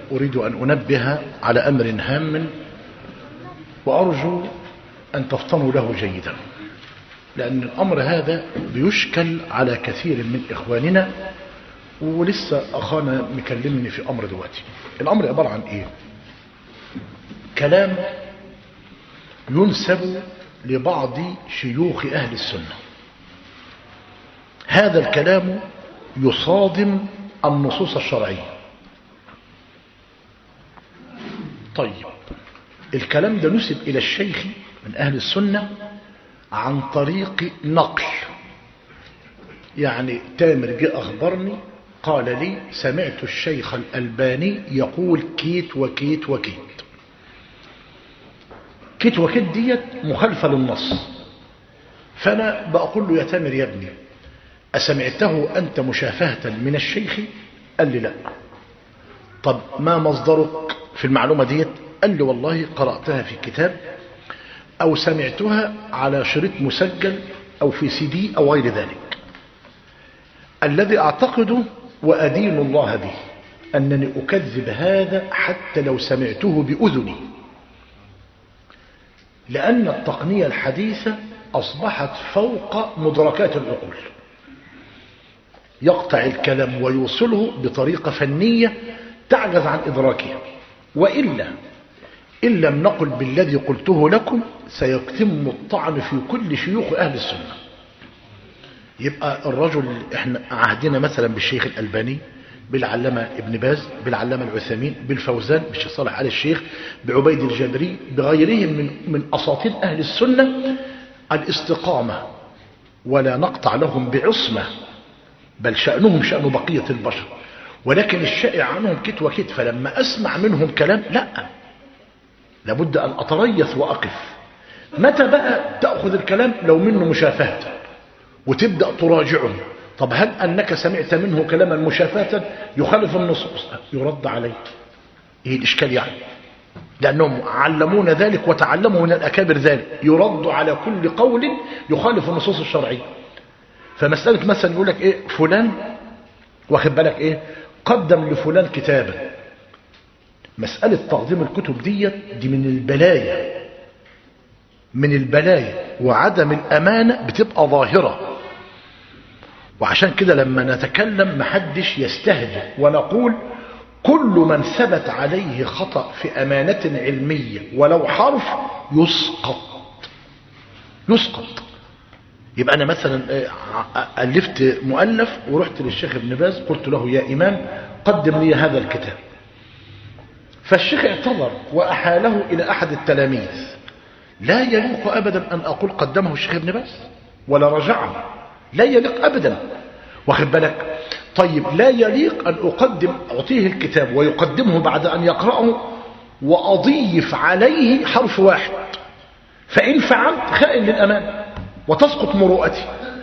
أريد أن أنبه على أمر هام وأرجو أن تفطنوا له جيدا لأن الأمر هذا بيشكل على كثير من إخواننا ولسه أخانا مكلمني في أمر دلوقتي الأمر عبارة عن إيه كلام ينسب لبعض شيوخ أهل السنة هذا الكلام يصادم النصوص الشرعية طيب الكلام ده نسب إلى الشيخ من أهل السنة عن طريق نقل يعني تامر جاء أخبرني قال لي سمعت الشيخ الألباني يقول كيت وكيت وكيت كيت وكيت ديت مخالفة للنص فأنا بقول له يا تامر يا ابني أسمعته أنت مشافهة من الشيخ قال لي لا طب ما مصدرك في المعلومة ديت قال لي والله قرأتها في كتاب أو سمعتها على شريط مسجل أو في سي دي أو غير ذلك الذي أعتقده وأدين الله به أنني أكذب هذا حتى لو سمعته بأذني لأن التقنية الحديثة أصبحت فوق مدركات العقول يقطع الكلام ويوصله بطريقة فنية تعجز عن إدراكها وإلا إن لم نقل بالذي قلته لكم سيتم الطعن في كل شيوخ أهل السنة يبقى الرجل احنا عهدنا مثلا بالشيخ الألباني بالعلامة ابن باز بالعلامة العثيمين بالفوزان بالشيخ صالح آل الشيخ بعبيد الجابري بغيرهم من, من أساطين أهل السنة الاستقامة ولا نقطع لهم بعصمة بل شأنهم شأن بقية البشر ولكن الشائع عنهم كت وكت فلما أسمع منهم كلام لا لابد أن أتريث وأقف متى بقى تأخذ الكلام لو منه مشافهة وتبدأ تراجعه طب هل أنك سمعت منه كلاما مشافهة يخالف النصوص يرد عليك ايه الإشكال يعني لأنهم علمون ذلك وتعلموا من الأكابر ذلك يرد على كل قول يخالف النصوص الشرعية فمسألة مثلا يقول لك ايه فلان واخد بالك ايه قدم لفلان كتابا مسألة تقديم الكتب ديت دي من البلايا من البلايا وعدم الأمانة بتبقى ظاهرة وعشان كده لما نتكلم محدش يستهجر ونقول كل من ثبت عليه خطأ في أمانة علمية ولو حرف يسقط يسقط يبقى أنا مثلا ألفت مؤلف ورحت للشيخ ابن باز قلت له يا إمام قدم لي هذا الكتاب فالشيخ اعتذر وأحاله إلى أحد التلاميذ لا يليق أبدا أن أقول قدمه الشيخ ابن باز ولا رجعه لا يليق أبدا واخد بالك طيب لا يليق أن أقدم أعطيه الكتاب ويقدمه بعد أن يقرأه وأضيف عليه حرف واحد فإن فعلت خائن للأمان وتسقط مروءتي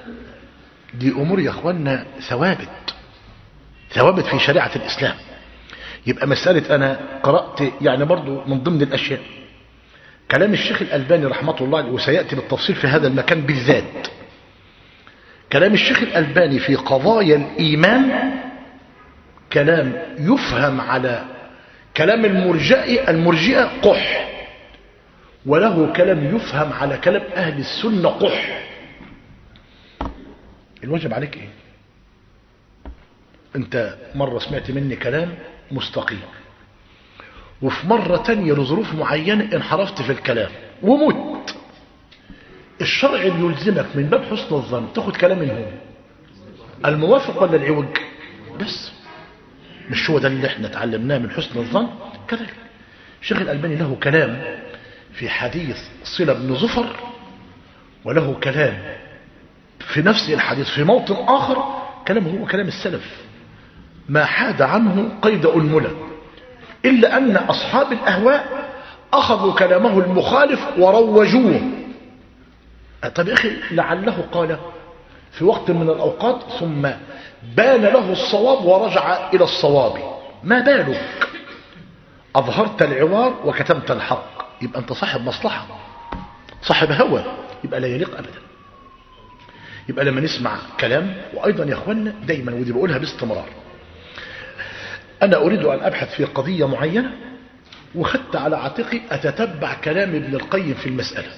دي أمور يا أخوانا ثوابت ثوابت في شريعة الإسلام يبقى مسألة أنا قرأت يعني برضو من ضمن الأشياء كلام الشيخ الألباني رحمة الله عليه وسيأتي بالتفصيل في هذا المكان بالذات كلام الشيخ الألباني في قضايا الإيمان كلام يفهم على كلام المرجئة المرجئة قح وله كلام يفهم على كلام أهل السنة قح الواجب عليك ايه انت مرة سمعت مني كلام مستقيم وفي مرة تانية لظروف معينة انحرفت في الكلام ومت الشرع اللي يلزمك من باب حسن الظن تاخد كلام من هنا الموافق ولا العوج بس مش هو ده اللي احنا اتعلمناه من حسن الظن كذلك الشيخ الألباني له كلام في حديث صلة بن زفر وله كلام في نفس الحديث في موطن آخر كلامه هو كلام السلف ما حاد عنه قيد أنملة إلا أن أصحاب الأهواء أخذوا كلامه المخالف وروجوه طب يا أخي لعله قال في وقت من الأوقات ثم بان له الصواب ورجع إلى الصواب ما بالك أظهرت العوار وكتمت الحق يبقى أنت صاحب مصلحة صاحب هوى يبقى لا يليق أبدا يبقى لما نسمع كلام وأيضا يا أخوانا دايما ودي بقولها باستمرار أنا أريد أن أبحث في قضية معينة وخدت على عاتقي أتتبع كلام ابن القيم في المسألة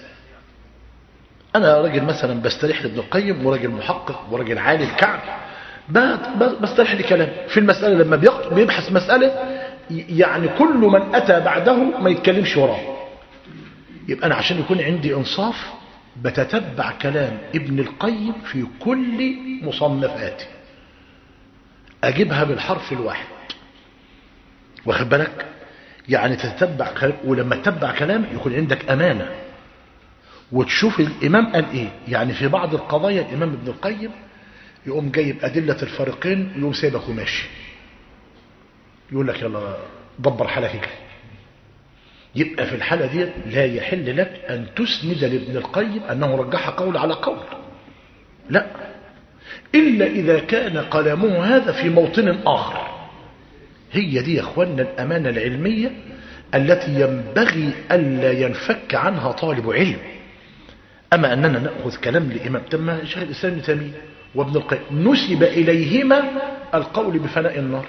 أنا راجل مثلا بستريح لابن القيم وراجل محقق وراجل عالي الكعب بستريح لكلام في المسألة لما بيبحث مسألة يعني كل من أتى بعده ما يتكلمش وراه يبقى أنا عشان يكون عندي إنصاف بتتبع كلام ابن القيم في كل مصنفاتي أجيبها بالحرف الواحد واخد بالك يعني تتبع كلام ولما تتبع كلام يكون عندك أمانة وتشوف الإمام قال إيه يعني في بعض القضايا الإمام ابن القيم يقوم جايب أدلة الفريقين ويقوم سيبك وماشي يقول لك يلا دبر حالك كده يبقى في الحالة دي لا يحل لك أن تسند لابن القيم أنه رجح قول على قول لا إلا إذا كان كلامه هذا في موطن آخر هي دي يا أخوانا الأمانة العلمية التي ينبغي ألا ينفك عنها طالب علم أما أننا نأخذ كلام الإمام تم شيخ الإسلام ابن تيمية وابن القيم نسب إليهما القول بفناء النار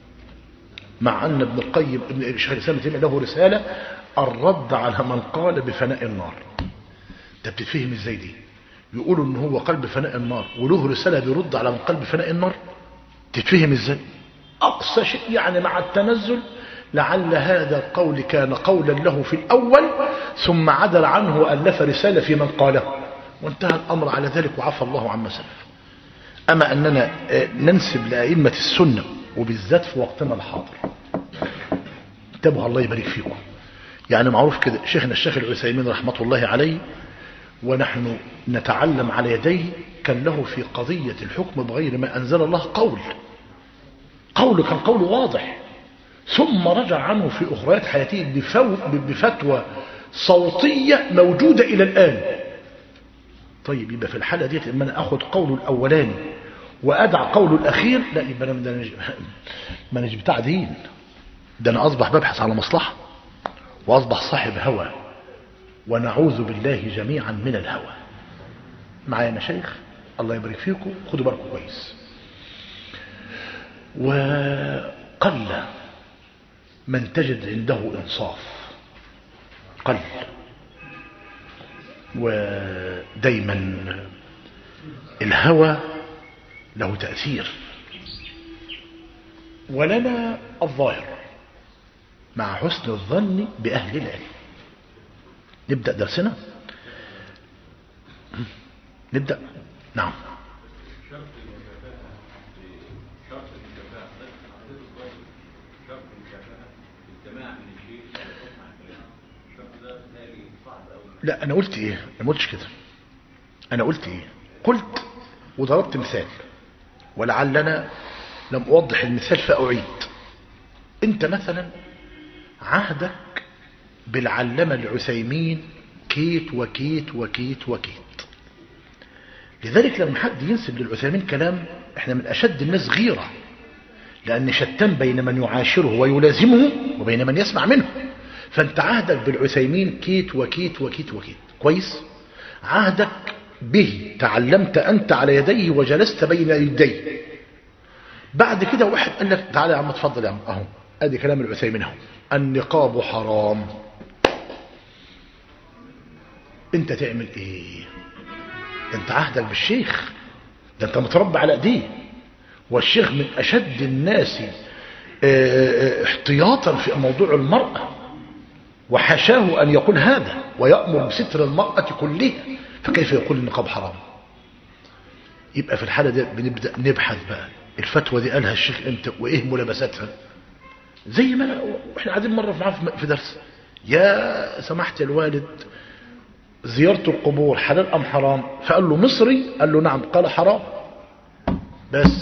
مع أن ابن القيم ابن شيخ الإسلام ابن تيمية له رسالة الرد على من قال بفناء النار ده بتتفهم ازاي دي يقولوا ان هو قال بفناء النار وله رسالة بيرد على من قال بفناء النار تتفهم ازاي اقصى شيء يعني مع التنزل لعل هذا القول كان قولا له في الاول ثم عدل عنه والف رسالة في من قاله وانتهى الامر على ذلك وعفى الله عما سلف اما اننا ننسب لائمة السنة وبالذات في وقتنا الحاضر انتبهوا الله يبارك فيكم يعني معروف كده شيخنا الشيخ العثيمين رحمة الله عليه ونحن نتعلم على يديه كان له في قضية الحكم بغير ما أنزل الله قول قول كان قول واضح ثم رجع عنه في أخريات حياته بفتوى صوتية موجودة إلى الآن طيب يبقى في الحالة دي إما أنا أخذ قوله الأولاني وأدع قوله الأخير لا يبقى أنا ده ما نجي بتاع دين ده أنا أصبح ببحث على مصلحة وأصبح صاحب هوى ونعوذ بالله جميعا من الهوى معايا مشايخ الله يبارك فيكم خدوا بالكم كويس وقل من تجد عنده إنصاف قل ودايما الهوى له تأثير ولنا الظاهر مع حسن الظن بأهل العلم نبدأ درسنا نبدأ نعم لا أنا قلت إيه أنا ما قلتش كده أنا قلت إيه قلت وضربت مثال ولعلنا لم أوضح المثال فأعيد أنت مثلا عهدك بالعلمة العثيمين كيت وكيت وكيت وكيت لذلك لما حد ينسب للعثيمين كلام احنا من أشد الناس غيرة لأن شتان بين من يعاشره ويلازمه وبين من يسمع منه فانت عهدك بالعثيمين كيت وكيت وكيت وكيت كويس عهدك به تعلمت أنت على يديه وجلست بين يديه بعد كده واحد قال لك تعالى يا عم اتفضل يا عم اهو ادي كلام العثيمين اهو النقاب حرام انت تعمل ايه ده انت عهدك بالشيخ ده انت متربى على ايديه والشيخ من اشد الناس احتياطا في موضوع المرأة وحاشاه ان يقول هذا ويأمر بستر المرأة كلها فكيف يقول النقاب حرام يبقى في الحالة دي بنبدأ نبحث بقى الفتوى دي قالها الشيخ امتى وايه ملابساتها زي ما احنا قاعدين مرة معاه في درس يا سمحت الوالد زيارة القبور حلال ام حرام فقال له مصري قال له نعم قال حرام بس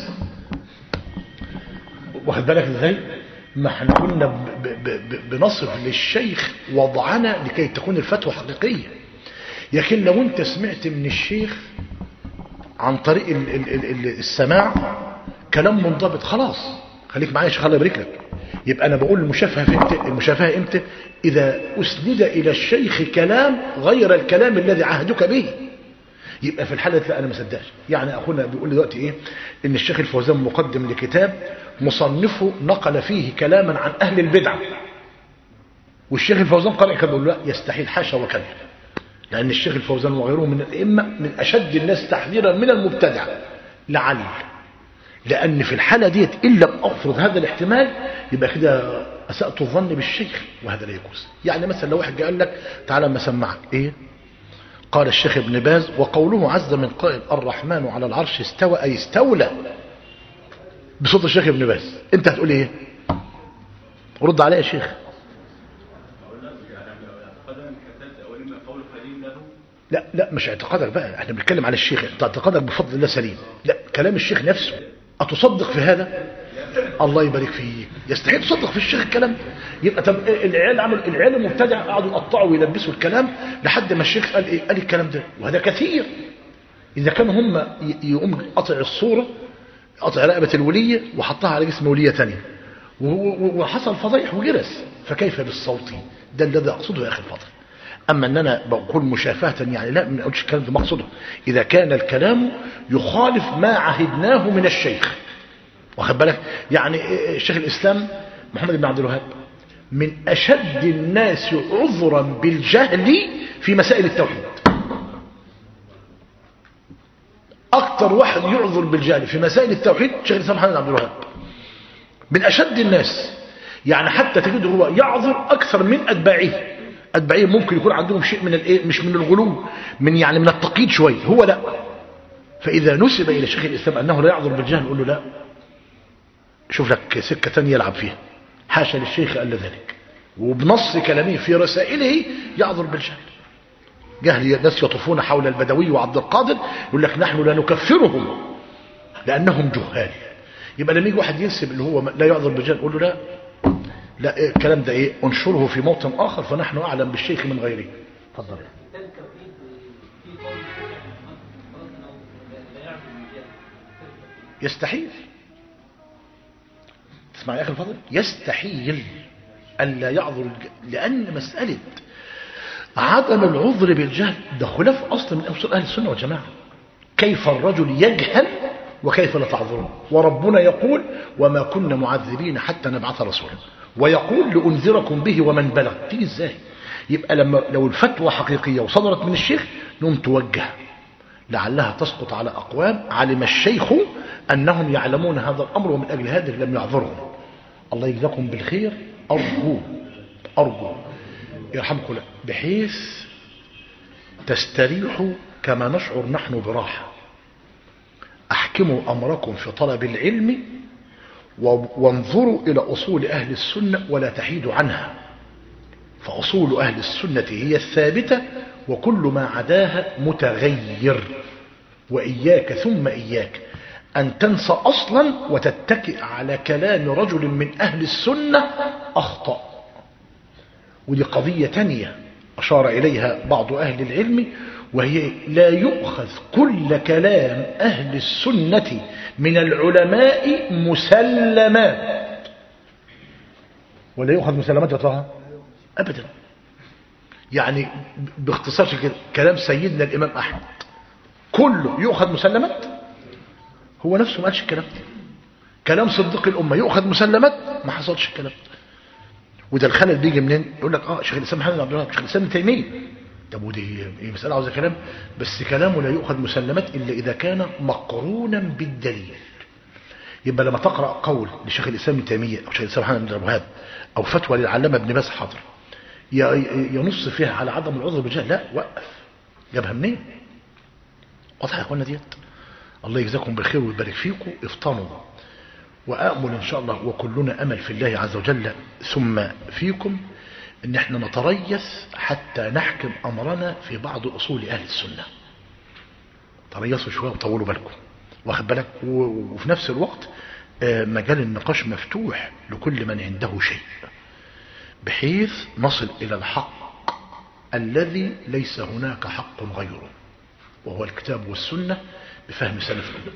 واخد بالك ازاي ما احنا كنا ب ب ب بنصف للشيخ وضعنا لكي تكون الفتوى حقيقية لكن لو انت سمعت من الشيخ عن طريق ال ال ال السماع كلام منضبط خلاص خليك معايا يا شيخ الله يبارك لك يبقى انا بقول المشافهه امتى المشافهه امتى اذا اسند الى الشيخ كلام غير الكلام الذي عهدك به يبقى في الحالة لا أنا ما صدقش يعني أخونا بيقول لي دلوقتي إيه إن الشيخ الفوزان مقدم لكتاب مصنفه نقل فيه كلاما عن أهل البدعة والشيخ الفوزان قرأ كده بيقول لا يستحيل حاشا وكذا لأن الشيخ الفوزان وغيره من الأئمة من أشد الناس تحذيرا من المبتدع لعل لأن في الحالة ديت إن لم أفرض هذا الاحتمال يبقى كده أسأت الظن بالشيخ وهذا لا يجوز يعني مثلا لو واحد جاء قال لك تعالى ما سمعك إيه قال الشيخ ابن باز وقوله عز من قائل الرحمن على العرش استوى أي استولى بصوت الشيخ ابن باز انت هتقول ايه رد عليه يا شيخ لا لا مش اعتقادك بقى احنا بنتكلم على الشيخ انت اعتقادك بفضل الله سليم لا كلام الشيخ نفسه اتصدق في هذا الله يبارك فيك يستحيل تصدق في الشيخ الكلام يبقى طب العيال عمل العيال المبتدع قعدوا يقطعوا ويلبسوا الكلام لحد ما الشيخ قال ايه قال الكلام ده وهذا كثير اذا كانوا هم يقوم قطع الصوره قطع رقبه الوليه وحطها على جسم وليه ثانيه وحصل فضيح وجرس فكيف بالصوت ده الذي اقصده يا اخي الفاضل اما ان انا بقول مشافهه يعني لا ما اقولش الكلام ده مقصده اذا كان الكلام يخالف ما عهدناه من الشيخ واخد بالك يعني شيخ الاسلام محمد بن عبد الوهاب من اشد الناس عذرا بالجهل في مسائل التوحيد اكتر واحد يعذر بالجهل في مسائل التوحيد شيخ الاسلام محمد بن عبد الوهاب من اشد الناس يعني حتى تجده هو يعذر اكثر من اتباعه اتباعه ممكن يكون عندهم شيء من الايه مش من الغلو من يعني من التقييد شويه هو لا فاذا نسب الى شيخ الاسلام انه لا يعذر بالجهل نقول له لا شوف لك سكه ثانيه يلعب فيها حاشا للشيخ قال ذلك وبنص كلامه في رسائله يعذر بالجهل جهل الناس يطوفون حول البدوي وعبد القادر يقول لك نحن لا نكفرهم لانهم جهال يبقى لما يجي واحد ينسب اللي هو لا يعذر بالجهل يقول له لا لا إيه الكلام ده ايه انشره في موطن اخر فنحن اعلم بالشيخ من غيره اتفضل يستحيل تسمع يا اخي الفضل يستحيل الا يعذر لان مساله عدم العذر بالجهل ده خلاف اصل من اصول اهل السنه والجماعه كيف الرجل يجهل وكيف لا تعذرون وربنا يقول وما كنا معذبين حتى نبعث رسولا ويقول لأنذركم به ومن بلغ تيجي ازاي يبقى لما لو الفتوى حقيقية وصدرت من الشيخ نوم توجه لعلها تسقط على أقوام علم الشيخ أنهم يعلمون هذا الأمر ومن أجل هذا لم يعذرهم الله يجزاكم بالخير أرجو أرجو يرحمكم الله بحيث تستريحوا كما نشعر نحن براحة أحكموا أمركم في طلب العلم وانظروا إلى أصول أهل السنة ولا تحيدوا عنها فأصول أهل السنة هي الثابتة وكل ما عداها متغير وإياك ثم إياك أن تنسى أصلا وتتكئ على كلام رجل من أهل السنة أخطأ ودي قضية تانية أشار إليها بعض أهل العلم وهي لا يؤخذ كل كلام أهل السنة من العلماء مسلمات ولا يؤخذ مسلمات يا طه أبدا يعني باختصار كده كلام سيدنا الإمام أحمد كله يؤخذ مسلمات هو نفسه ما قالش الكلام ده كلام صديق الأمة يؤخذ مسلمات ما حصلش الكلام ده وده الخلل بيجي منين يقول لك اه شيخ الاسلام محمد عبد الوهاب شيخ الاسلام ابن تيميه طب ودي ايه مساله عاوزه كلام بس كلامه لا يؤخذ مسلمات الا اذا كان مقرونا بالدليل يبقى لما تقرا قول لشيخ الاسلام ابن تيميه او شيخ الاسلام محمد بن عبد الوهاب او فتوى للعلامه ابن باز حاضر ينص فيها على عدم العذر بالجهل لا وقف جابها منين واضح يا اخوانا ديت الله يجزاكم بالخير ويبارك فيكم افطنوا وآمل إن شاء الله وكلنا أمل في الله عز وجل ثم فيكم ان احنا نتريث حتى نحكم امرنا في بعض اصول اهل السنة تريثوا شوية وطولوا بالكم واخد بالك وفي نفس الوقت مجال النقاش مفتوح لكل من عنده شيء بحيث نصل الى الحق الذي ليس هناك حق غيره وهو الكتاب والسنة بفهم سلف